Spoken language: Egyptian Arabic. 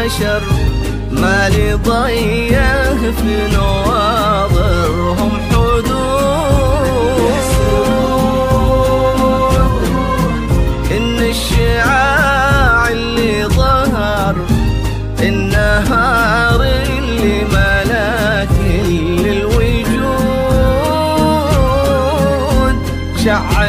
البشر ما لضيه في نواظرهم حدود إن الشعاع اللي ظهر النهار اللي ملا كل الوجود شعل